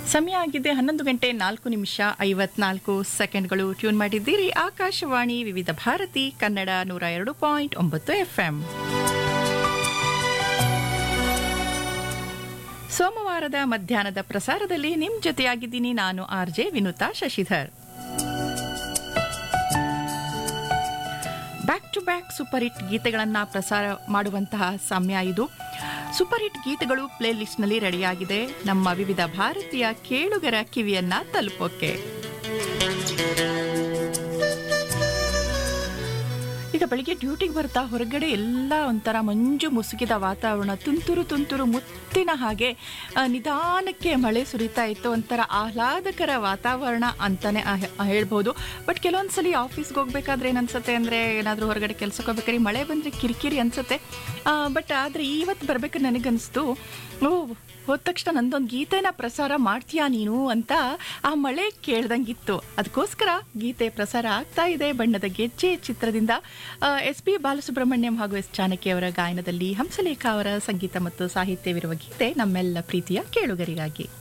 ಸಮಯ ಆಗಿದೆ ಹನ್ನೊಂದು ಗಂಟೆ ನಾಲ್ಕು ನಿಮಿಷ ಐವತ್ನಾಲ್ಕು ಸೆಕೆಂಡ್ಗಳು ಟ್ಯೂನ್ ಮಾಡಿದ್ದೀರಿ ಆಕಾಶವಾಣಿ ವಿವಿಧ ಭಾರತಿ ಕನ್ನಡ ನೂರ ಎರಡು ಪಾಯಿಂಟ್ ಒಂಬತ್ತು ಎಫ್ಎಂ ಸೋಮವಾರದ ಮಧ್ಯಾಹ್ನದ ಪ್ರಸಾರದಲ್ಲಿ ನಿಮ್ ಜೊತೆಯಾಗಿದ್ದೀನಿ ನಾನು R J Vinutha Shashidhar back to back super hit ಗೀತೆಗಳನ್ನು ಪ್ರಸಾರ ಮಾಡುವಂತಹ ಸಮಯ ಇದು ಸೂಪರ್ ಹಿಟ್ ಗೀತೆಗಳು ಪ್ಲೇ ಲಿಸ್ಟ್ನಲ್ಲಿ ರೆಡಿಯಾಗಿದೆ ನಮ್ಮ ವಿವಿಧ ಭಾರತೀಯ ಕೇಳುಗರ ಕಿವಿಯನ್ನ ತಲುಪೋಕೆ ಈಗ ಬೆಳಿಗ್ಗೆ ಡ್ಯೂಟಿಗೆ ಬರ್ತಾ ಹೊರಗಡೆ ಎಲ್ಲ ಒಂಥರ ಮಂಜು ಮುಸುಕಿದ ವಾತಾವರಣ ತುಂತುರು ತುಂತುರು ಮುತ್ತಿನ ಹಾಗೆ ಆ, ನಿಧಾನಕ್ಕೆ ಮಳೆ ಸುರಿತಾ ಇತ್ತು ಒಂಥರ ಆಹ್ಲಾದಕರ ವಾತಾವರಣ ಅಂತಾನೆ ಆ- ಆ ಹೇಳ್ಬೋದು ಬಟ್ ಕೆಲವೊಂದ್ಸಲಿ ಆಫೀಸ್ಗೆ ಹೋಗ್ಬೇಕಾದ್ರೆ ಏನನ್ಸುತ್ತೆ ಅಂದರೆ ಏನಾದರೂ ಹೊರಗಡೆ ಕೆಲ್ಸಕ್ಕೆ ಹೋಗ್ಬೇಕಾದ್ರೆ ಮಳೆ ಬಂದರೆ ಕಿರಿಕಿರಿ ಅನ್ಸುತ್ತೆ ಬಟ್ ಆದರೆ ಇವತ್ತು ಬರಬೇಕು ನನಗನ್ನಿಸ್ತು ಓ ಹೋದ ತಕ್ಷಣ ನಂದೊಂದು ಗೀತೆನ ಪ್ರಸಾರ ಮಾಡ್ತೀಯಾ ನೀನು ಅಂತ ಆ ಮಳೆ ಕೇಳ್ದಂಗಿತ್ತು ಅದಕ್ಕೋಸ್ಕರ ಗೀತೆ ಪ್ರಸಾರ ಆಗ್ತಾ ಇದೆ ಬಣ್ಣದ ಗೆಜ್ಜೆ ಚಿತ್ರದಿಂದ ಎಸ್ ಪಿ ಬಾಲಸುಬ್ರಹ್ಮಣ್ಯಂ ಹಾಗೂ ಎಸ್ ಜಾನಕಿ ಅವರ ಗಾಯನದಲ್ಲಿ ಹಂಸಲೇಖ ಅವರ ಸಂಗೀತ ಮತ್ತು ಸಾಹಿತ್ಯವಿರುವ ಗೀತೆ ನಮ್ಮೆಲ್ಲ ಪ್ರೀತಿಯ ಕೇಳುಗರಿಗಾಗಿ